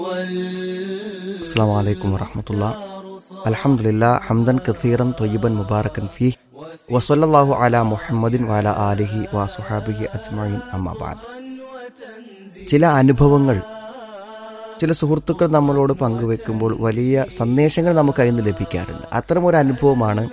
السلام عليكم ورحمة الله الحمد لله حمدا كثيرا طيبا مباركا فيه وصلى الله على محمد وعلى آله وصحابه أجمعين أما بعد ചില അനുഭവങ്ങൾ ചില സുഹൃത്തുക്കൾ നമ്മളോട് പങ്കുവെക്കുമ്പോൾ വലിയ സന്ദേശങ്ങൾ നമുക്ക് അതിൽ നിന്ന് ലഭിക്കാറുണ്ട് അത്തരം ഒരു അനുഭവമാണ്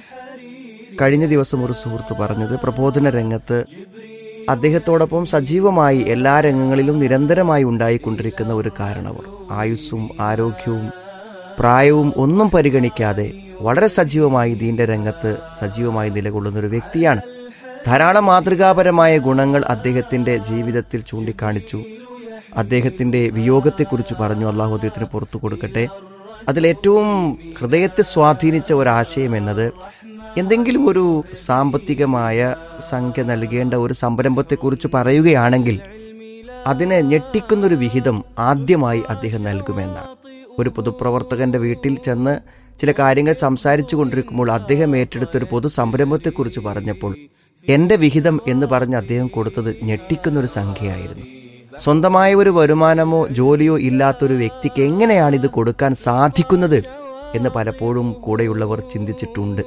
കഴിഞ്ഞ ദിവസം ഒരു സുഹൃത്ത് പറഞ്ഞത് പ്രബോധന രംഗത്ത് അദ്ദേഹത്തോടൊപ്പം സജീവമായി എല്ലാ രംഗങ്ങളിലും നിരന്തരമായി ഉണ്ടായിക്കൊണ്ടിരിക്കുന്ന ഒരു കാരണവർ ആയുസ്സും ആരോഗ്യവും പ്രായവും ഒന്നും പരിഗണിക്കാതെ വളരെ സജീവമായി ദീന്റെ രംഗത്ത് സജീവമായി നിലകൊള്ളുന്ന ഒരു വ്യക്തിയാണ് ധാരാളം മാതൃകാപരമായ ഗുണങ്ങൾ അദ്ദേഹത്തിന്റെ ജീവിതത്തിൽ ചൂണ്ടിക്കാണിച്ചു അദ്ദേഹത്തിന്റെ വിയോഗത്തെക്കുറിച്ച് പറഞ്ഞു അള്ളാഹു അദ്ദേഹത്തിന് പുറത്തു കൊടുക്കട്ടെ അതിലേറ്റവും ഹൃദയത്തെ സ്വാധീനിച്ച ഒരാശയം എന്നത് എന്തെങ്കിലും ഒരു സാമ്പത്തികമായ സംഖ്യ നൽകേണ്ട ഒരു സംരംഭത്തെക്കുറിച്ച് പറയുകയാണെങ്കിൽ അതിനെ ഞെട്ടിക്കുന്നൊരു വിഹിതം ആദ്യമായി അദ്ദേഹം നൽകുമെന്നാണ് ഒരു പൊതുപ്രവർത്തകന്റെ വീട്ടിൽ ചെന്ന് ചില കാര്യങ്ങൾ സംസാരിച്ചു കൊണ്ടിരിക്കുമ്പോൾ അദ്ദേഹം ഏറ്റെടുത്ത ഒരു പൊതു സംരംഭത്തെക്കുറിച്ച് പറഞ്ഞപ്പോൾ എന്റെ വിഹിതം എന്ന് പറഞ്ഞ് അദ്ദേഹം കൊടുത്തത് ഞെട്ടിക്കുന്നൊരു സംഖ്യയായിരുന്നു സ്വന്തമായ ഒരു വരുമാനമോ ജോലിയോ ഇല്ലാത്തൊരു വ്യക്തിക്ക് എങ്ങനെയാണ് ഇത് കൊടുക്കാൻ സാധിക്കുന്നത് എന്ന് പലപ്പോഴും കൂടെയുള്ളവർ ചിന്തിച്ചിട്ടുണ്ട്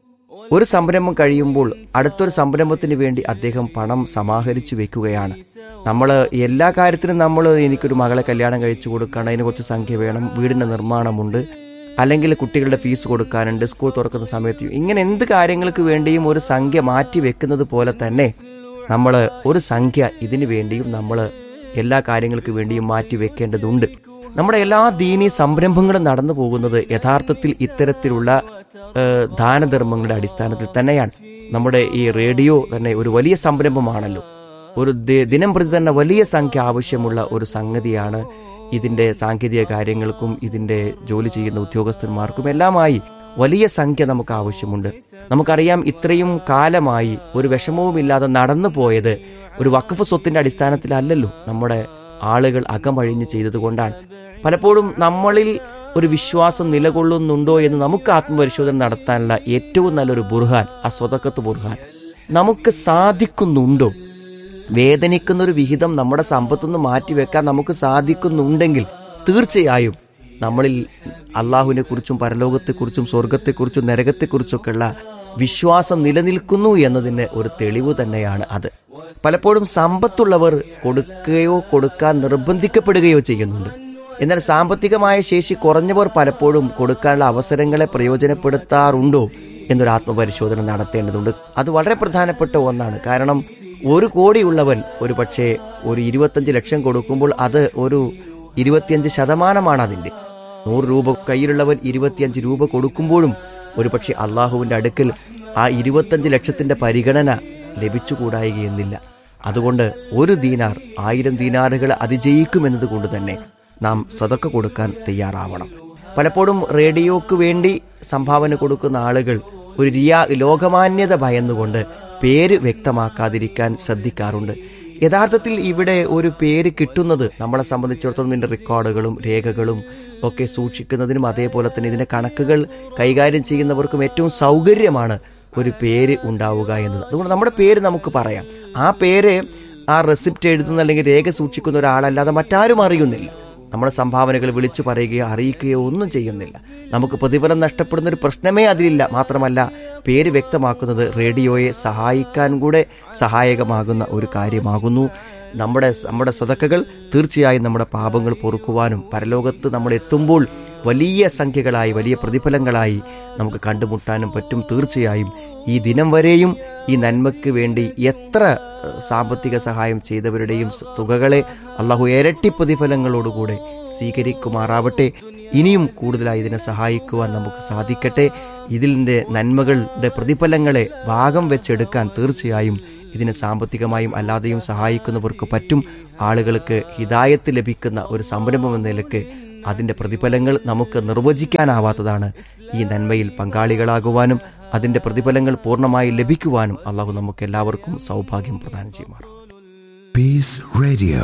ഒരു സംരംഭം കഴിയുമ്പോൾ അടുത്തൊരു സംരംഭത്തിന് വേണ്ടി അദ്ദേഹം പണം സമാഹരിച്ചു വെക്കുകയാണ് നമ്മൾ എല്ലാ കാര്യത്തിനും നമ്മൾ എനിക്കൊരു മകളെ കല്യാണം കഴിച്ചു കൊടുക്കണം അതിന് കുറച്ച് സംഖ്യ വേണം വീടിന്റെ നിർമ്മാണമുണ്ട് അല്ലെങ്കിൽ കുട്ടികളുടെ ഫീസ് കൊടുക്കാനുണ്ട് സ്കൂൾ തുറക്കുന്ന സമയത്ത് ഇങ്ങനെ എന്ത് കാര്യങ്ങൾക്ക് വേണ്ടിയും ഒരു സംഖ്യ മാറ്റി വെക്കുന്നത് പോലെ തന്നെ നമ്മൾ ഒരു സംഖ്യ ഇതിനു വേണ്ടിയും നമ്മൾ എല്ലാ കാര്യങ്ങൾക്ക് വേണ്ടിയും മാറ്റി വെക്കേണ്ടതുണ്ട് നമ്മുടെ എല്ലാ ദീനീ സംരംഭങ്ങളും നടന്നു പോകുന്നത് യഥാർത്ഥത്തിൽ ഇത്തരത്തിലുള്ള ഏഹ്, ദാനധർമ്മങ്ങളുടെ അടിസ്ഥാനത്തിൽ തന്നെയാണ് നമ്മുടെ ഈ റേഡിയോ തന്നെ ഒരു വലിയ സംരംഭമാണല്ലോ ഒരു ദി- ദിനം പ്രതി തന്നെ വലിയ സംഖ്യ ആവശ്യമുള്ള ഒരു സംഗതിയാണ് ഇതിന്റെ സാങ്കേതിക കാര്യങ്ങൾക്കും ഇതിന്റെ ജോലി ചെയ്യുന്ന ഉദ്യോഗസ്ഥന്മാർക്കും എല്ലാമായി വലിയ സംഖ്യ നമുക്ക് ആവശ്യമുണ്ട് നമുക്കറിയാം ഇത്രയും കാലമായി ഒരു വിഷമവുമില്ലാതെ നടന്നു പോയത് ഒരു വഖഫ് സ്വത്തിന്റെ അടിസ്ഥാനത്തിലല്ലല്ലോ നമ്മുടെ ആളുകൾ അകമഴിഞ്ഞ് ചെയ്തതുകൊണ്ടാണ് പലപ്പോഴും നമ്മളിൽ ഒരു വിശ്വാസം നിലകൊള്ളുന്നുണ്ടോ എന്ന് നമുക്ക് ആത്മപരിശോധന നടത്താനുള്ള ഏറ്റവും നല്ലൊരു ബുർഹാൻ ആ സ്വതക്കത്ത് ബുർഹാൻ നമുക്ക് സാധിക്കുന്നുണ്ടോ വേദനിക്കുന്ന ഒരു വിഹിതം നമ്മുടെ സമ്പത്തുനിന്ന് മാറ്റിവെക്കാൻ നമുക്ക് സാധിക്കുന്നുണ്ടെങ്കിൽ തീർച്ചയായും നമ്മളിൽ അള്ളാഹുവിനെ കുറിച്ചും പരലോകത്തെക്കുറിച്ചും സ്വർഗത്തെക്കുറിച്ചും നരകത്തെക്കുറിച്ചൊക്കെയുള്ള വിശ്വാസം നിലനിൽക്കുന്നു എന്നതിന് ഒരു തെളിവ് തന്നെയാണ് അത് പലപ്പോഴും സമ്പത്തുള്ളവർ കൊടുക്കുകയോ കൊടുക്കാൻ നിർബന്ധിക്കപ്പെടുകയോ ചെയ്യുന്നുണ്ട് എന്നാൽ സാമ്പത്തികമായ ശേഷി കുറഞ്ഞവർ പലപ്പോഴും കൊടുക്കാനുള്ള അവസരങ്ങളെ പ്രയോജനപ്പെടുത്താറുണ്ടോ എന്നൊരു ആത്മപരിശോധന നടത്തേണ്ടതുണ്ട് അത് വളരെ പ്രധാനപ്പെട്ട ഒന്നാണ് കാരണം ഒരു കോടിയുള്ളവൻ ഒരു പക്ഷേ ഒരു ഇരുപത്തഞ്ച് ലക്ഷം കൊടുക്കുമ്പോൾ അത് ഒരു ഇരുപത്തിയഞ്ച് ശതമാനമാണ് അതിന്റെ നൂറ് രൂപ കയ്യിലുള്ളവൻ ഇരുപത്തിയഞ്ച് രൂപ കൊടുക്കുമ്പോഴും ഒരുപക്ഷെ അള്ളാഹുവിന്റെ അടുക്കൽ ആ ഇരുപത്തഞ്ച് ലക്ഷത്തിന്റെ പരിഗണന ലഭിച്ചുകൂടായികയെന്നില്ല അതുകൊണ്ട് ഒരു ദീനാർ ആയിരം ദീനാറുകൾ അതിജയിക്കുമെന്നത് കൊണ്ട് തന്നെ നാം സതക്ക കൊടുക്കാൻ തയ്യാറാവണം പലപ്പോഴും റേഡിയോക്ക് വേണ്ടി സംഭാവന കൊടുക്കുന്ന ആളുകൾ ഒരു റിയാ ലോകമാന്യത ഭയന്നുകൊണ്ട് പേര് വ്യക്തമാക്കാതിരിക്കാൻ ശ്രദ്ധിക്കാറുണ്ട് യഥാർത്ഥത്തിൽ ഇവിടെ ഒരു പേര് കിട്ടുന്നത് നമ്മളെ സംബന്ധിച്ചിടത്തോളം ഇതിന്റെ റെക്കോർഡുകളും രേഖകളും ഒക്കെ സൂക്ഷിക്കുന്നതിനും അതേപോലെ തന്നെ ഇതിന്റെ കണക്കുകൾ കൈകാര്യം ചെയ്യുന്നവർക്കും ഏറ്റവും സൗകര്യമാണ് ഒരു പേര് ഉണ്ടാവുക എന്നത് അതുകൊണ്ട് നമ്മുടെ പേര് നമുക്ക് പറയാം ആ പേര് ആ റെസിപ്റ്റ് എഴുതുന്ന അല്ലെങ്കിൽ രേഖ സൂക്ഷിക്കുന്ന ഒരാളല്ലാതെ മറ്റാരും അറിയുന്നില്ല നമ്മുടെ സംഭാവനകൾ വിളിച്ചു പറയുകയോ അറിയിക്കുകയോ ഒന്നും ചെയ്യുന്നില്ല നമുക്ക് പ്രതിഫലം നഷ്ടപ്പെടുന്ന ഒരു പ്രശ്നമേ അതിലില്ല മാത്രമല്ല പേര് വ്യക്തമാക്കുന്നത് റേഡിയോയെ സഹായിക്കാൻ കൂടെ സഹായകമാകുന്ന ഒരു കാര്യമാകുന്നു നമ്മുടെ നമ്മുടെ സതക്കകൾ തീർച്ചയായും നമ്മുടെ പാപങ്ങൾ പൊറുക്കുവാനും പരലോകത്ത് നമ്മൾ എത്തുമ്പോൾ വലിയ സംഖ്യകളായി വലിയ പ്രതിഫലങ്ങളായി നമുക്ക് കണ്ടുമുട്ടാനും പറ്റും തീർച്ചയായും ഈ ദിനം വരെയും ഈ നന്മയ്ക്ക് വേണ്ടി എത്ര ഏഹ്, സാമ്പത്തിക സഹായം ചെയ്തവരുടെയും സ- തുകകളെ അള്ളാഹു ഇരട്ടി പ്രതിഫലങ്ങളോടുകൂടെ സ്വീകരിക്കുമാറാവട്ടെ ഇനിയും കൂടുതലായി ഇതിനെ സഹായിക്കുവാൻ നമുക്ക് സാധിക്കട്ടെ ഇതിൻ്റെ നന്മകളുടെ പ്രതിഫലങ്ങളെ ഭാഗം വെച്ചെടുക്കാൻ തീർച്ചയായും ഇതിനെ സാമ്പത്തികമായും അല്ലാതെയും സഹായിക്കുന്നവർക്ക് പറ്റും ആളുകൾക്ക് ഹിതായത്ത് ലഭിക്കുന്ന ഒരു സംരംഭം എന്ന നിലക്ക് അതിന്റെ പ്രതിഫലങ്ങൾ നമുക്ക് നിർവചിക്കാനാവാത്തതാണ് ഈ നന്മയിൽ പങ്കാളികളാകുവാനും അതിന്റെ പ്രതിഫലങ്ങൾ പൂർണ്ണമായി ലഭിക്കുവാനും അള്ളാഹു നമുക്ക് എല്ലാവർക്കും സൗഭാഗ്യം പ്രദാനം ചെയ്യുമാറാം Peace Radio.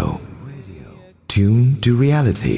Tune to reality.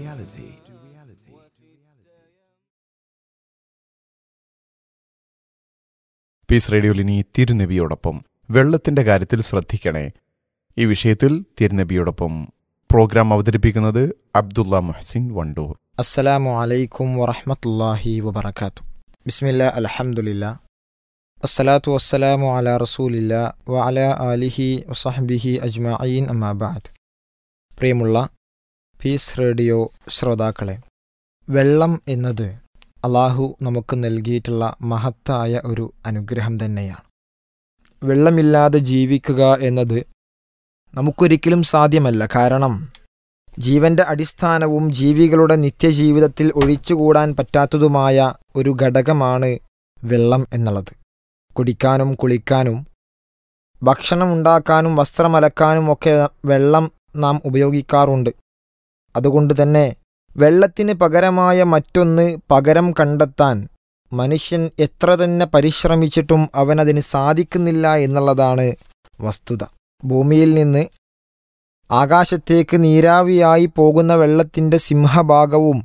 Peace റേഡിയോയിൽ ഇനി തിരുനബിയോടൊപ്പം വെള്ളത്തിന്റെ കാര്യത്തിൽ ശ്രദ്ധിക്കണേ ഈ വിഷയത്തിൽ തിരുനബിയോടൊപ്പം പ്രോഗ്രാം അവതരിപ്പിക്കുന്നത് അബ്ദുള്ള മുഹസിൻ വണ്ടൂർ അസ്സലാമു അലൈക്കും വറഹ്മത്തുള്ളാഹി വബറകാത്തു ബിസ്മില്ലാ അൽഹംദുലില്ലാ അസ്സലാത്തു വസ്സലാമു അലാ റസൂലില്ലാ വഅല ആലിഹി വസഹ്ബിഹി അജ്മഈൻ അമ്മാ ബഅദ് പ്രിയമുള്ള പീസ് റേഡിയോ ശ്രോതാക്കളെ വെള്ളം എന്നത് അള്ളാഹു നമുക്ക് നൽകിയിട്ടുള്ള മഹത്തായ ഒരു അനുഗ്രഹം തന്നെയാണ് വെള്ളമില്ലാതെ ജീവിക്കുക എന്നത് നമുക്കൊരിക്കലും സാധ്യമല്ല കാരണം ജീവന്റെ അടിസ്ഥാനവും ജീവികളുടെ നിത്യജീവിതത്തിൽ ഒഴിച്ചുകൂടാൻ പറ്റാത്തതുമായ ഒരു ഘടകമാണ് വെള്ളം എന്നുള്ളത് കുടിക്കാനും കുളിക്കാനും ഭക്ഷണം ഉണ്ടാക്കാനും വസ്ത്രമലക്കാനും ഒക്കെ വെള്ളം നാം ഉപയോഗിക്കാറുണ്ട് അതുകൊണ്ട് തന്നെ വെള്ളത്തിന് പകരമായ മറ്റൊന്ന് പകരം കണ്ടെത്താൻ മനുഷ്യൻ എത്ര തന്നെ പരിശ്രമിച്ചിട്ടും അവനതിന് സാധിക്കുന്നില്ല എന്നുള്ളതാണ് വസ്തുത ഭൂമിയിൽ നിന്ന് ആകാശത്തേക്ക് നീരാവിയായി പോകുന്ന വെള്ളത്തിന്റെ സിംഹഭാഗവും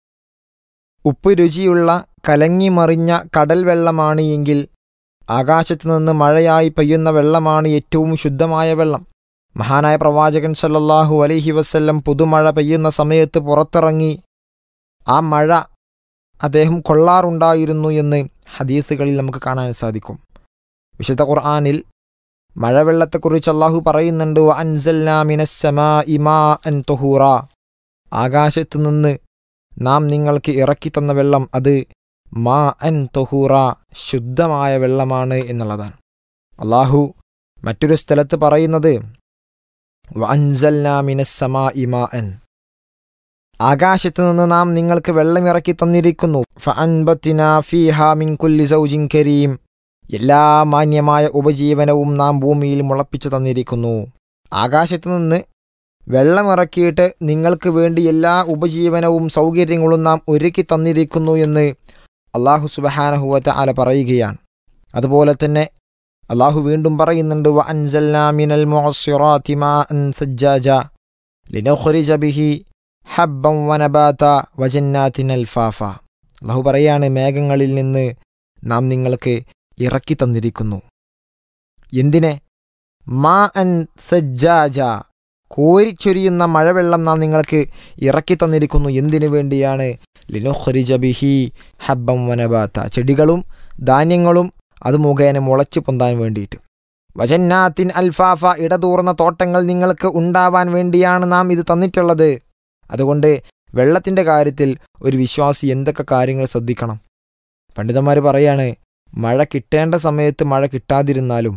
ഉപ്പ് രുചിയുള്ള കലങ്ങിമറിഞ്ഞ കടൽ വെള്ളമാണ് എങ്കിൽ ആകാശത്തു നിന്ന് മഴയായി പെയ്യുന്ന വെള്ളമാണ് ഏറ്റവും ശുദ്ധമായ വെള്ളം മഹാനായ പ്രവാചകൻ സല്ലല്ലാഹു അലൈഹി വസല്ലം പുതുമഴ പെയ്യുന്ന സമയത്ത് പുറത്തിറങ്ങി ആ മഴ അദ്ദേഹം കൊള്ളാറുണ്ടായിരുന്നു എന്ന് ഹദീസുകളിൽ നമുക്ക് കാണാൻ സാധിക്കും വിശുദ്ധ ഖുർആനിൽ മഴവെള്ളത്തെക്കുറിച്ച് അള്ളാഹു പറയുന്നുണ്ട് "വ അൻസൽനാ മിനസ്സമാഇ മാഅൻ തുഹൂറ ആകാശത്തു നിന്ന് നാം നിങ്ങൾക്ക് ഇറക്കി തന്ന വെള്ളം അത് മാ അൻ തുഹൂറ ശുദ്ധമായ വെള്ളമാണ് എന്നുള്ളതാണ് അള്ളാഹു മറ്റൊരു സ്ഥലത്ത് പറയുന്നത് "വ അൻസൽനാ മിനസ്സമാഇ മാഅൻ ആകാശത്ത് നിന്ന് നാം നിങ്ങൾക്ക് വെള്ളം ഇറക്കി തന്നിരിക്കുന്നു ഫഅൻബത്തിനാ ഫീഹാ മിൻ കുല്ലി സൗജിൻ കരീം എല്ലാ മാന്യമായ ഉപജീവനവും നാം ഭൂമിയിൽ മുളപ്പിച്ചു തന്നിരിക്കുന്നു ആകാശത്തു നിന്ന് വെള്ളമിറക്കിയിട്ട് നിങ്ങൾക്ക് വേണ്ടി എല്ലാ ഉപജീവനവും സൗകര്യങ്ങളും നാം ഒരുക്കി തന്നിരിക്കുന്നു എന്ന് അള്ളാഹു സുബഹാനഹുവറ്റ ആല പറയുകയാണ് അതുപോലെ തന്നെ അള്ളാഹു വീണ്ടും പറയുന്നുണ്ട് വ അൻസൽനാ മിനൽ മുഅസ്സിറാത്തി മാഅൻ സജ്ജാജ ലിനുഖ്രിജ ബിഹി ഹബ്ബൻ വനബാത വജന്നാത്തിൻ അൽഫാഫ അള്ളാഹു പറയാണ് മേഘങ്ങളിൽ നിന്ന് നാം നിങ്ങൾക്ക് ഇറക്കി തന്നിരിക്കുന്നു എന്തിനെ മാ അൻ സജ്ജാജ കോരിച്ചൊരിയുന്ന മഴവെള്ളം നാം നിങ്ങൾക്ക് ഇറക്കി തന്നിരിക്കുന്നു എന്തിനു വേണ്ടിയാണ് ലിനുഖ്രിജ ബിഹി ഹബ്ബം വനബാത്ത ചെടികളും ധാന്യങ്ങളും അത് മുഖേന മുളച്ചു പൊന്താൻ വേണ്ടിയിട്ട് വജന്നാത്തിൻ അൽഫാഫ ഇടതൂർന്ന തോട്ടങ്ങൾ നിങ്ങൾക്ക് ഉണ്ടാവാൻ വേണ്ടിയാണ് നാം ഇത് തന്നിട്ടുള്ളത് അതുകൊണ്ട് വെള്ളത്തിൻ്റെ കാര്യത്തിൽ ഒരു വിശ്വാസി എന്തൊക്കെ കാര്യങ്ങൾ ശ്രദ്ധിക്കണം പണ്ഡിതന്മാർ പറയാണ് മഴ കിട്ടേണ്ട സമയത്ത് മഴ കിട്ടാതിരുന്നാലും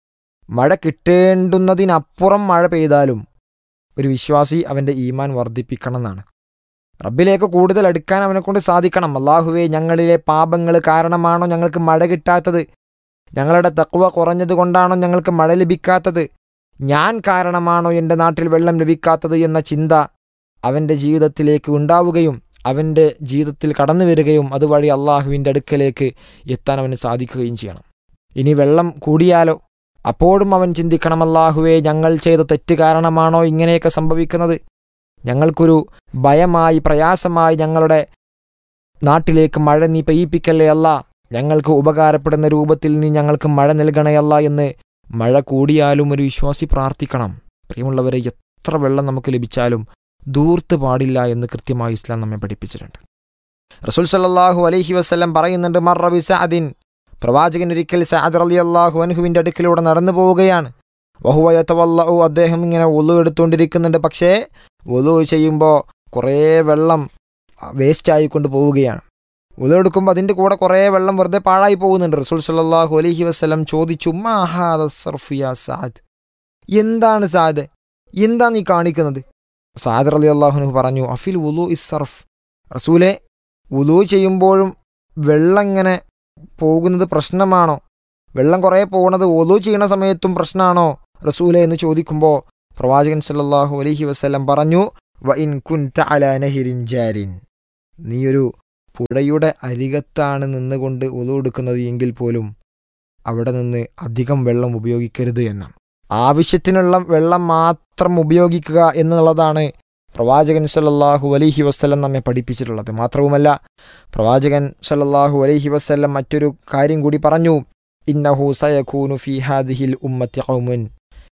മഴ കിട്ടേണ്ടുന്നതിനപ്പുറം മഴ പെയ്താലും ഒരു വിശ്വാസി അവൻ്റെ ഈമാൻ വർദ്ധിപ്പിക്കണം എന്നാണ് റബ്ബിലേക്ക് കൂടുതൽ അടുക്കാൻ അവനെക്കൊണ്ട് സാധിക്കണം അള്ളാഹുവെ ഞങ്ങളിലെ പാപങ്ങൾ കാരണമാണോ ഞങ്ങൾക്ക് മഴ കിട്ടാത്തത് ഞങ്ങളുടെ തക്വ കുറഞ്ഞത് കൊണ്ടാണോ ഞങ്ങൾക്ക് മഴ ലഭിക്കാത്തത് ഞാൻ കാരണമാണോ എൻ്റെ നാട്ടിൽ വെള്ളം ലഭിക്കാത്തത് എന്ന ചിന്ത അവൻ്റെ ജീവിതത്തിലേക്ക് ഉണ്ടാവുകയും അവൻ്റെ ജീവിതത്തിൽ കടന്നു വരികയും അതുവഴി അള്ളാഹുവിൻ്റെ അടുക്കലേക്ക് എത്താൻ അവന് സാധിക്കുകയും ചെയ്യണം ഇനി വെള്ളം കൂടിയാലോ അപ്പോഴും അവൻ ചിന്തിക്കണം അല്ലാഹുവേ ഞങ്ങൾ ചെയ്ത തെറ്റ് കാരണമാണോ ഇങ്ങനെയൊക്കെ സംഭവിക്കുന്നത് ഞങ്ങൾക്കൊരു ഭയമായി പ്രയാസമായി ഞങ്ങളുടെ നാട്ടിലേക്ക് മഴ നീ പെയ്യിപ്പിക്കല്ലേ അല്ല ഞങ്ങൾക്ക് ഉപകാരപ്പെടുന്ന രൂപത്തിൽ നീ ഞങ്ങൾക്ക് മഴ നൽകണയല്ല എന്ന് മഴ കൂടിയാലും ഒരു വിശ്വാസി പ്രാർത്ഥിക്കണം പ്രിയമുള്ളവരെ എത്ര വെള്ളം നമുക്ക് ലഭിച്ചാലും ദൂർത്ത് പാടില്ല എന്ന് കൃത്യമായി ഇസ്ലാം നമ്മെ പഠിപ്പിച്ചിട്ടുണ്ട് റസൂൽ സല്ലല്ലാഹു അലൈഹി വസല്ലം പറയുന്നുണ്ട് മർറബി സഅദിൻ പ്രവാചകൻ ഒരിക്കൽ സഅദ് റളിയല്ലാഹു അൻഹുവിൻ്റെ അടുക്കിലൂടെ നടന്നു പോവുകയാണ് വഹുവയത്തവല്ലു അദ്ദേഹം ഇങ്ങനെ ഒലു എടുത്തുകൊണ്ടിരിക്കുന്നുണ്ട് പക്ഷേ ഒലു ചെയ്യുമ്പോൾ കുറേ വെള്ളം വേസ്റ്റ് ആയിക്കൊണ്ട് പോവുകയാണ് ഒലു എടുക്കുമ്പോൾ അതിൻ്റെ കൂടെ കുറേ വെള്ളം വെറുതെ പാഴായി പോകുന്നുണ്ട് റസൂൽ സല്ലല്ലാഹു അലൈഹി വസല്ലം ചോദിച്ചു മാ ഹാദ സർഫു യാ സഅദ് എന്താണ് സാദ് എന്താ നീ കാണിക്കുന്നത് സാദർ അലി അള്ളാഹുനു പറഞ്ഞു അഫിൽ ഉലു ഇസ്സർഫ് റസൂലെ ഉലു ചെയ്യുമ്പോഴും വെള്ളം ഇങ്ങനെ പോകുന്നത് പ്രശ്നമാണോ വെള്ളം കുറേ പോകുന്നത് ഒലു ചെയ്യണ സമയത്തും പ്രശ്നമാണോ റസൂലെ എന്ന് ചോദിക്കുമ്പോൾ പ്രവാചകൻ സല്ലല്ലാഹു അലൈഹി വസ്ലം പറഞ്ഞു വ ഇൻ കുൻത അലാ നഹിരിൻ ജാരിൻ നീയൊരു പുഴയുടെ അരികത്താണ് നിന്നുകൊണ്ട് ഒലു എടുക്കുന്നത് എങ്കിൽ പോലും അവിടെ നിന്ന് അധികം വെള്ളം ഉപയോഗിക്കരുത് എന്നാണ് ആവശ്യത്തിനുള്ള വെള്ളം മാത്രം ഉപയോഗിക്കുക എന്നുള്ളതാണ് പ്രവാചകൻ സല്ലല്ലാഹു അലൈഹി വസ്ലം നമ്മെ പഠിപ്പിച്ചിട്ടുള്ളത് മാത്രവുമല്ല പ്രവാചകൻ സല്ലല്ലാഹു അലൈഹി വസ്ലം മറ്റൊരു കാര്യം കൂടി പറഞ്ഞു ഇന്നഹു സയഖൂനു ഫി ഹാദിഹിൽ ഉമ്മത്തി ഖൗമുൻ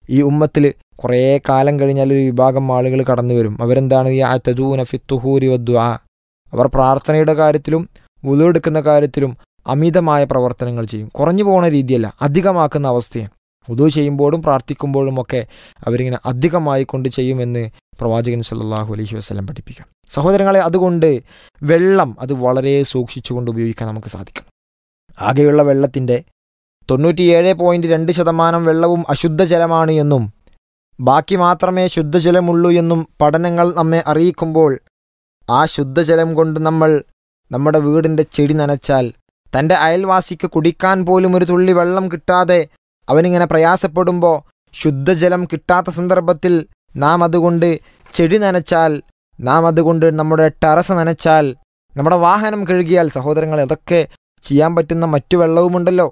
ഈ ഉമ്മത്തിൽ കുറേ കാലം കഴിഞ്ഞാൽ ഒരു വിഭാഗം ആളുകൾ കടന്നു വരും അവരെന്താണ് ഈ അത്തദൂന ഫിത്തുഹൂരി വദ്വാ അവർ പ്രാർത്ഥനയുടെ കാര്യത്തിലും വുളു എടുക്കുന്ന കാര്യത്തിലും അമിതമായ പ്രവർത്തനങ്ങൾ ചെയ്യും കുറഞ്ഞു പോകുന്ന രീതിയല്ല അധികമാക്കുന്ന അവസ്ഥയാണ് ഉദു ചെയ്യുമ്പോഴും പ്രാർത്ഥിക്കുമ്പോഴും ഒക്കെ അവരിങ്ങനെ അധികമായി കൊണ്ട് ചെയ്യുമെന്ന് പ്രവാചകൻ സല്ലല്ലാഹു അലൈഹി വസ്ലം പഠിപ്പിക്കാം സഹോദരങ്ങളെ അതുകൊണ്ട് വെള്ളം അത് വളരെ സൂക്ഷിച്ചുകൊണ്ട് ഉപയോഗിക്കാൻ നമുക്ക് സാധിക്കണം ആകെയുള്ള വെള്ളത്തിൻ്റെ തൊണ്ണൂറ്റിയേഴ് പോയിന്റ് രണ്ട് ശതമാനം വെള്ളവും അശുദ്ധജലമാണ് എന്നും ബാക്കി മാത്രമേ ശുദ്ധജലമുള്ളൂ എന്നും പഠനങ്ങൾ നമ്മെ അറിയിക്കുമ്പോൾ ആ ശുദ്ധജലം കൊണ്ട് നമ്മൾ നമ്മുടെ വീടിൻ്റെ ചെടി നനച്ചാൽ തൻ്റെ അയൽവാസിക്ക് കുടിക്കാൻ പോലും ഒരു തുള്ളി വെള്ളം കിട്ടാതെ അവനിങ്ങനെ പ്രയാസപ്പെടുമ്പോൾ ശുദ്ധജലം കിട്ടാത്ത സന്ദർഭത്തിൽ നാം അതുകൊണ്ട് ചെടി നനച്ചാൽ നാം അതുകൊണ്ട് നമ്മുടെ ടെറസ് നനച്ചാൽ നമ്മുടെ വാഹനം കഴുകിയാൽ സഹോദരങ്ങൾ അതൊക്കെ ചെയ്യാൻ പറ്റുന്ന മറ്റു വെള്ളവുമുണ്ടല്ലോ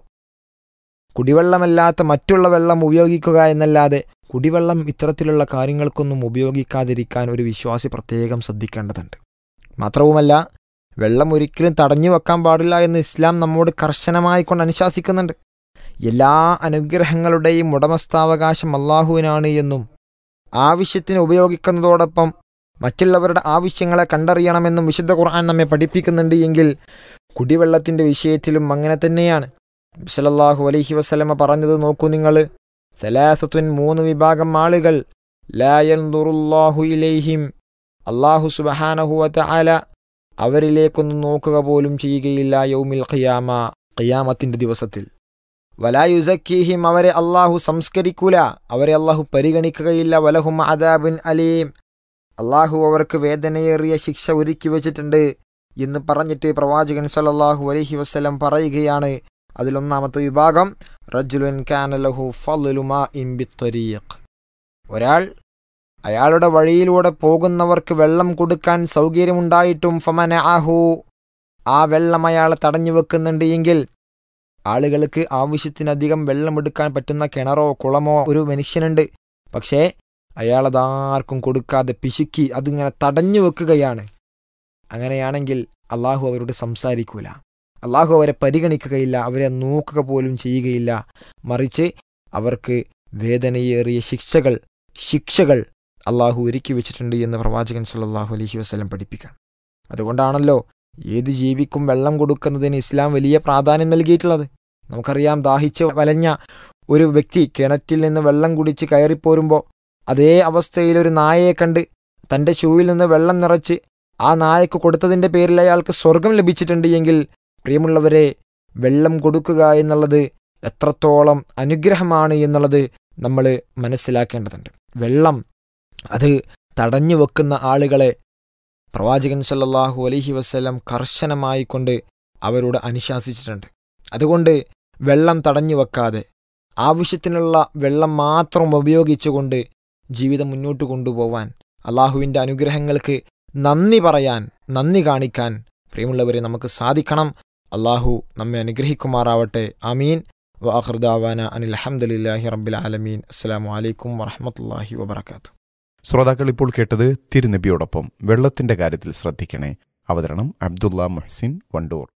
കുടിവെള്ളമല്ലാത്ത മറ്റുള്ള വെള്ളം ഉപയോഗിക്കുക എന്നല്ലാതെ കുടിവെള്ളം ഇത്തരത്തിലുള്ള കാര്യങ്ങൾക്കൊന്നും ഉപയോഗിക്കാതിരിക്കാൻ ഒരു വിശ്വാസി പ്രത്യേകം ശ്രദ്ധിക്കേണ്ടതുണ്ട് മാത്രവുമല്ല വെള്ളം ഒരിക്കലും തടഞ്ഞു വെക്കാൻ പാടില്ല എന്ന് ഇസ്ലാം നമ്മോട് കർശനമായി കൊണ്ട് അനുശാസിക്കുന്നുണ്ട് എല്ലാ അനുഗ്രഹങ്ങളുടെയും ഉടമസ്ഥാവകാശം അള്ളാഹുവിനാണ് എന്നും ആവശ്യത്തിന് ഉപയോഗിക്കുന്നതോടൊപ്പം മറ്റുള്ളവരുടെ ആവശ്യങ്ങളെ കണ്ടറിയണമെന്നും വിശുദ്ധ ഖുർആൻ നമ്മെ പഠിപ്പിക്കുന്നുണ്ട് എങ്കിൽ കുടിവെള്ളത്തിൻ്റെ വിഷയത്തിലും അങ്ങനെ തന്നെയാണ് സല്ലല്ലാഹു അലൈഹി വസല്ലമ പറഞ്ഞത് നോക്കൂ നിങ്ങൾ സലാസത്തുൻ മൂന്ന് വിഭാഗം ആളുകൾ ലായൻദുറുല്ലാഹു ഇലൈഹിം അള്ളാഹു സുബഹാനഹുവത്ത ആല അവരിലേക്കൊന്നും നോക്കുക പോലും ചെയ്യുകയില്ല യൗമിൽ ഖിയാമ ഖിയാമത്തിന്റെ ദിവസത്തിൽ വലായുസക്കീഹിം അവരെ അള്ളാഹു സംസ്കരിക്കൂല അവരെ അള്ളാഹു പരിഗണിക്കുകയില്ല വലഹും അദാബുൻ അലീം അള്ളാഹു അവർക്ക് വേദനയേറിയ ശിക്ഷ ഒരുക്കി വെച്ചിട്ടുണ്ട് എന്ന് പറഞ്ഞിട്ട് പ്രവാചകൻ സല്ലല്ലാഹു അലൈഹി വസ്ലം പറയുകയാണ് അതിലൊന്നാമത്തെ വിഭാഗം റജുലുൻ കാനലഹു ഫലുമാ ഇംബിത്വരീഖ് ഒരാൾ അയാളുടെ വഴിയിലൂടെ പോകുന്നവർക്ക് വെള്ളം കൊടുക്കാൻ സൗകര്യമുണ്ടായിട്ടും ഫമന ആഹു ആ വെള്ളം അയാൾ തടഞ്ഞു വെക്കുന്നുണ്ട് എങ്കിൽ ആളുകൾക്ക് ആവശ്യത്തിനധികം വെള്ളമെടുക്കാൻ പറ്റുന്ന കിണറോ കുളമോ ഒരു മനുഷ്യനുണ്ട് പക്ഷേ അയാൾ അതാർക്കും കൊടുക്കാതെ പിശുക്കി അതിങ്ങനെ തടഞ്ഞു വെക്കുകയാണ് അങ്ങനെയാണെങ്കിൽ അള്ളാഹു അവരോട് സംസാരിക്കൂല അള്ളാഹു അവരെ പരിഗണിക്കുകയില്ല അവരെ നോക്കുക പോലും ചെയ്യുകയില്ല മറിച്ച് അവർക്ക് വേദനയേറിയ ശിക്ഷകൾ ശിക്ഷകൾ അള്ളാഹു ഒരുക്കി വെച്ചിട്ടുണ്ട് എന്ന് പ്രവാചകൻ സല്ലല്ലാഹു അലൈഹി വസ്ലം പഠിപ്പിക്കാം അതുകൊണ്ടാണല്ലോ ഏത് ജീവിക്കും വെള്ളം കൊടുക്കുന്നതിന് ഇസ്ലാം വലിയ പ്രാധാന്യം നൽകിയിട്ടുള്ളത് നമുക്കറിയാം ദാഹിച്ച് വലഞ്ഞ ഒരു വ്യക്തി കിണറ്റിൽ നിന്ന് വെള്ളം കുടിച്ച് കയറിപ്പോരുമ്പോൾ അതേ അവസ്ഥയിൽ ഒരു നായയെ കണ്ട് തൻ്റെ ഷൂവിൽ നിന്ന് വെള്ളം നിറച്ച് ആ നായക്ക് കൊടുത്തതിൻ്റെ പേരിൽ അയാൾക്ക് സ്വർഗം ലഭിച്ചിട്ടുണ്ട് എങ്കിൽ പ്രിയമുള്ളവരെ വെള്ളം കൊടുക്കുക എന്നുള്ളത് എത്രത്തോളം അനുഗ്രഹമാണ് എന്നുള്ളത് നമ്മൾ മനസ്സിലാക്കേണ്ടതുണ്ട് വെള്ളം അത് തടഞ്ഞു വെക്കുന്ന ആളുകളെ പ്രവാചകൻ സല്ലല്ലാഹു അലൈഹി വസ്ലം കർശനമായി കൊണ്ട് അവരോട് അനുശാസിച്ചിട്ടുണ്ട് അതുകൊണ്ട് വെള്ളം തടഞ്ഞു വെക്കാതെ ആവശ്യത്തിനുള്ള വെള്ളം മാത്രം ഉപയോഗിച്ചുകൊണ്ട് ജീവിതം മുന്നോട്ട് കൊണ്ടുപോവാൻ അള്ളാഹുവിൻ്റെ അനുഗ്രഹങ്ങൾക്ക് നന്ദി പറയാൻ നന്ദി കാണിക്കാൻ പ്രിയമുള്ളവരെ നമുക്ക് സാധിക്കണം അള്ളാഹു നമ്മെ അനുഗ്രഹിക്കുമാറാവട്ടെ ആമീൻ വാഹൃദാവാന അനിൽ അഹമ്മദില്ലാഹി റബ്ബിൽ ആലമീൻ അസ്സാം വലൈക്കും വറഹമത്തല്ലാഹി വബർക്കാത്തു ശ്രോതാക്കൾ ഇപ്പോൾ കേട്ടത് തിരുനബിയോടൊപ്പം വെള്ളത്തിന്റെ കാര്യത്തിൽ ശ്രദ്ധിക്കണേ അവതരണം അബ്ദുള്ള മുഹ്സിൻ വണ്ടൂർ